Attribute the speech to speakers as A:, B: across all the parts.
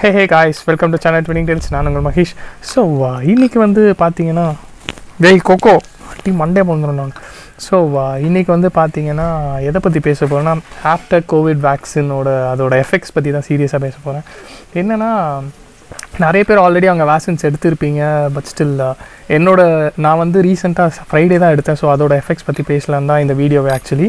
A: hey hey guys welcome to channel twinning tells நான் உங்கள் Mahesh so இன்னைக்கு வந்து பார்த்தீங்கன்னா டேய் கொக்கோ டீ மண்டே வந்துடும் நான் ஸோ இன்னைக்கு வந்து பார்த்தீங்கன்னா எதை பற்றி பேச போகிறேன்னா ஆஃப்டர் கோவிட் வேக்சினோட அதோட எஃபெக்ட்ஸ் பற்றி தான் சீரியஸாக பேச போகிறேன் என்னென்னா நிறைய பேர் ஆல்ரெடி அவங்க வேக்சின்ஸ் எடுத்திருப்பீங்க பட் ஸ்டில் என்னோட நான் வந்து ரீசெண்டாக ஃப்ரைடே தான் எடுத்தேன் ஸோ அதோட எஃபெக்ட்ஸ் பற்றி பேசலாம் தான் இந்த வீடியோவை ஆக்சுவலி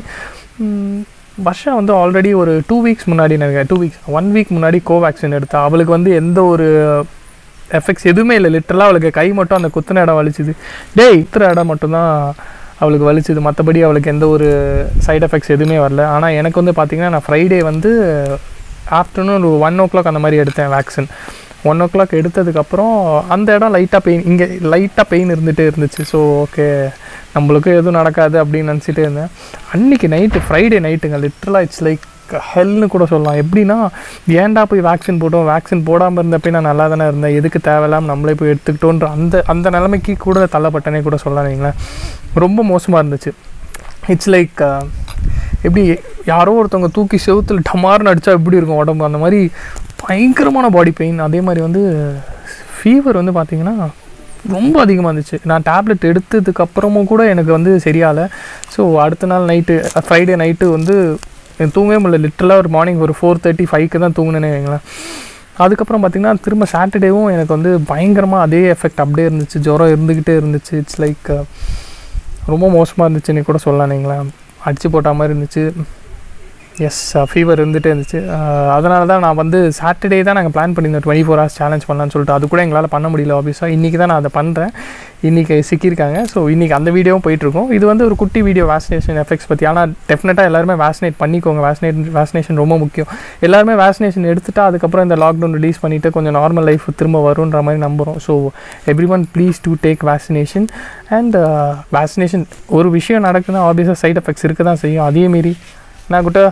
A: வர்ஷா வந்து ஆல்ரெடி ஒரு டூ வீக்ஸ் முன்னாடி நினைக்கிறேன் டூ வீக்ஸ் ஒன் வீக் முன்னாடி கோவேக்சின் எடுத்தா அவளுக்கு வந்து எந்த ஒரு எஃபெக்ட்ஸ் எதுவுமே இல்லை லிட்டரலாக அவளுக்கு கை மட்டும் அந்த குத்துன இடம் வலிச்சுது டேய் குத்துற இடம் மட்டும்தான் அவளுக்கு வலிச்சுது மற்றபடி அவளுக்கு எந்த ஒரு சைடு எஃபெக்ட்ஸ் எதுவுமே வரல ஆனால் எனக்கு வந்து பார்த்திங்கன்னா நான் ஃப்ரைடே வந்து ஆஃப்டர்நூன் ஒரு ஒன் ஓ கிளாக் அந்த மாதிரி எடுத்தேன் வேக்சின் ஒன் ஓ கிளாக் எடுத்ததுக்கப்புறம் அந்த இடம் லைட்டாக பெயின் இங்கே லைட்டாக பெயின் இருந்துகிட்டே இருந்துச்சு ஸோ ஓகே நம்மளுக்கு எதுவும் நடக்காது அப்படின்னு நினச்சிட்டே இருந்தேன் அன்றைக்கி நைட்டு ஃப்ரைடே நைட்டுங்க லிட்ரலாக இட்ஸ் லைக் ஹெல்னு கூட சொல்லலாம் எப்படின்னா ஏன்டா போய் வேக்சின் போட்டோம் வேக்சின் போடாமல் இருந்தப்போ நான் நல்லா தானே இருந்தேன் எதுக்கு தேவையில்லாமல் நம்மளே போய் எடுத்துக்கிட்டோன்ற அந்த அந்த நிலைமைக்கு கூட தள்ளப்பட்டனே கூட சொல்லலாம் வைங்களேன் ரொம்ப மோசமாக இருந்துச்சு இட்ஸ் லைக் எப்படி யாரோ ஒருத்தவங்க தூக்கி செவுத்தில் டமார்னு அடித்தா எப்படி இருக்கும் உடம்பு அந்த மாதிரி பயங்கரமான பாடி பெயின் அதே மாதிரி வந்து ஃபீவர் வந்து பார்த்திங்கன்னா ரொம்ப அதிகமாக இருந்துச்சு நான் டேப்லெட் எடுத்ததுக்கப்புறமும் கூட எனக்கு வந்து சரியாகலை ஸோ அடுத்த நாள் நைட்டு ஃப்ரைடே நைட்டு வந்து எனக்கு தூங்கவே முடியல லிட்டரலாக ஒரு மார்னிங் ஒரு ஃபோர் தேர்ட்டி ஃபைவ்க்கு தான் தூங்கினேனே வைங்களேன் அதுக்கப்புறம் பார்த்திங்கன்னா திரும்ப சாட்டர்டேவும் எனக்கு வந்து பயங்கரமாக அதே எஃபெக்ட் அப்படியே இருந்துச்சு ஜுரம் இருந்துக்கிட்டே இருந்துச்சு இட்ஸ் லைக் ரொம்ப மோசமாக இருந்துச்சுன்னு கூட சொல்லலாம் நீங்களேன் அடித்து போட்ட மாதிரி இருந்துச்சு எஸ் ஃபீவர் இருந்துகிட்டே இருந்துச்சு அதனால தான் நான் வந்து சாட்டர்டே தான் நாங்கள் பிளான் பண்ணியிருந்தோம் டுவெண்ட்டி ஃபோர் ஹவர்ஸ் சேலஞ்ச் பண்ணலான்னு சொல்லிட்டு அது கூட எங்களால் பண்ண முடியல ஆஃபீஸாக இன்றைக்கி தான் நான் அதை பண்ணுறேன் இன்றைக்கி சிக்கியிருக்காங்க ஸோ இன்றைக்கி அந்த வீடியோவும் போயிட்டுருக்கோம் இது வந்து ஒரு குட்டி வீடியோ வேக்சினேஷன் எஃபெக்ட்ஸ் பற்றி ஆனால் டெஃபினட்டாக எல்லாருமே வேக்சினேட் பண்ணிக்கோங்க வேக்சினேட் வேக்சினேஷன் ரொம்ப முக்கியம் எல்லாருமே வேக்சினேஷன் எடுத்துட்டா அதுக்கப்புறம் இந்த லாக்டவுன் ரிலீஸ் பண்ணிவிட்டு கொஞ்சம் நார்மல் லைஃப் திரும்ப வரும்ன்ற மாதிரி நம்புகிறோம் so everyone please to take vaccination and vaccination ஒரு விஷயம் நடக்குதுன்னா ஆப்வியஸாக சைட் எஃபெக்ட்ஸ் இருக்க தான் செய்யும் அதே மாரி நான் குட்ட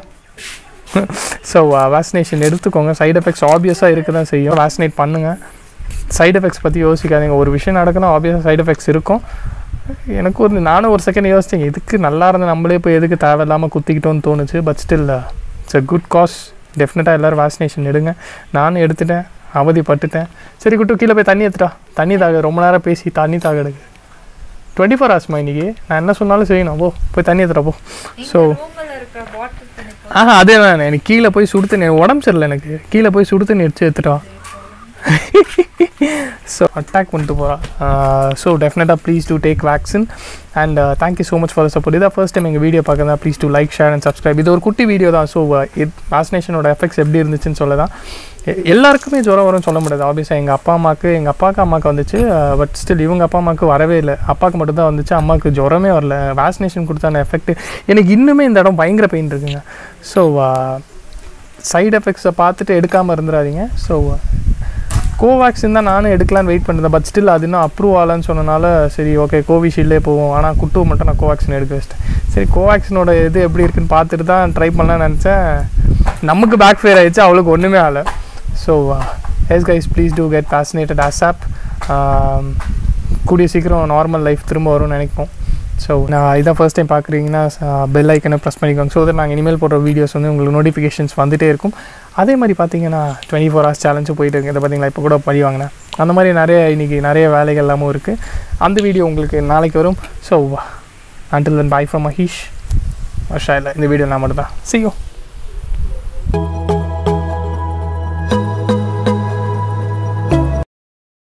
A: ஸோ வேக்சினேஷன் எடுத்துக்கோங்க சைடு எஃபெக்ட்ஸ் ஆப்வியஸாக இருக்க தான் செய்யும் வேக்சினேட் பண்ணுங்கள் சைடு எஃபெக்ட்ஸ் பற்றி யோசிக்காதீங்க ஒரு விஷயம் நடக்குன்னா ஆப்வியஸாக சைடு எஃபெக்ட்ஸ் இருக்கும் எனக்கு ஒரு நானும் ஒரு செகண்ட் யோசித்தேன் எதுக்கு நல்லா இருந்த நம்மளே போய் எதுக்கு தேவையில்லாமல் குத்திக்கிட்டோன்னு தோணுச்சு but still it's a good cause டெஃபினட்டாக எல்லோரும் வேக்சினேஷன் எடுங்க நானும் எடுத்துட்டேன் அவதிப்பட்டுட்டேன் சரி குட்டு கீழே போய் தண்ணி எடுத்துட்டா தண்ணி தாக ரொம்ப நேரம் பேசி தண்ணி தாக எடுக்கு டுவெண்ட்டி ஃபோர் ஹவர்ஸ்மா இன்றைக்கி நான் என்ன சொன்னாலும் செய்யணும் போ போய் தண்ணி எடுத்துட்டா போ ஸோ ஆஹா அதே தான் எனக்கு கீழே போய் சுடு தண்ணி உடம்பு சரியில்லை எனக்கு கீழே போய் சுடு தண்ணி அடிச்சு எடுத்துட்டா ஸோ அட்டாக் பண்ணிட்டு போகிறான் ஸோ டெஃபினட்டாக please do take vaccine and thank you so much for support இதான் ஃபர்ஸ்ட் டைம் எங்கள் வீடியோ பார்க்குறதா please do like share and subscribe இது ஒரு குட்டி வீடியோ தான் ஸோ வேக்சினேஷனோட எஃபெக்ட்ஸ் எப்படி இருந்துச்சுன்னு சொல்ல தான் எல்லாருக்குமே ஜுரம் வரும்னு சொல்ல முடியாது ஆப்வியஸாக எங்கள் அப்பா அம்மாவுக்கு எங்கள் அப்பாவுக்கு அம்மாவுக்கு வந்துச்சு பட் ஸ்டில் இவங்க அப்பா அம்மாவுக்கு வரவே இல்லை அப்பாவுக்கு மட்டும் தான் வந்துச்சு அம்மாவுக்கு ஜுரமே வரல வேக்சினேஷன் கொடுத்தான எஃபெக்ட் எனக்கு இன்னுமே இந்த இடம் பயங்கர பெயின் இருக்குங்க ஸோ சைடு எஃபெக்ட்ஸை பார்த்துட்டு எடுக்காமல் இருந்துடாதீங்க ஸோ கோவேக்சின் தான் நானும் எடுக்கலான்னு வெயிட் பண்ணிருந்தேன் பட் ஸ்டில் அது இன்னும் அப்ரூவ் ஆகலன்னு சொன்னனால சரி ஓகே கோவிஷீல்டே போவோம் ஆனால் குட்டு மட்டும் நான் கோவேக்சின் எடுக்க வச்சிட்டேன் சரி கோவேக்சினோட இது எப்படி இருக்குன்னு பார்த்துட்டு தான் ட்ரை பண்ணலான்னு நினச்சேன் நமக்கு பேக் ஃபேர் ஆயிடுச்சு அவளுக்கு ஒன்றுமே ஆகலை so yes guys please do get vaccinated as of கூடிய சீக்கிரம் நார்மல் லைஃப் திரும்ப வரும்னு நினைப்போம் ஸோ நான் இதான் ஃபர்ஸ்ட் டைம் பார்க்குறீங்கன்னா பெல் ஐக்கனை ப்ரெஸ் பண்ணிக்கோங்க ஸோ நாங்கள் இனிமேல் போடுற வீடியோஸ் வந்து உங்களுக்கு நோட்டிஃபிகேஷன்ஸ் வந்துகிட்டே இருக்கும் அதே மாதிரி பார்த்தீங்கன்னா டுவெண்ட்டி ஃபோர் ஹவர்ஸ் சேலஞ்சும் போயிட்டு இருக்கு இதை பார்த்தீங்களா இப்போ கூட படி வாங்கினேன் அந்த மாதிரி நிறைய இன்றைக்கி நிறைய வேலைகள் எல்லாமும் இருக்குது அந்த வீடியோ உங்களுக்கு நாளைக்கு வரும் so until then bye from Mahesh Varsha இல்லை இந்த வீடியோ நான் மட்டும் தான் செய்யும்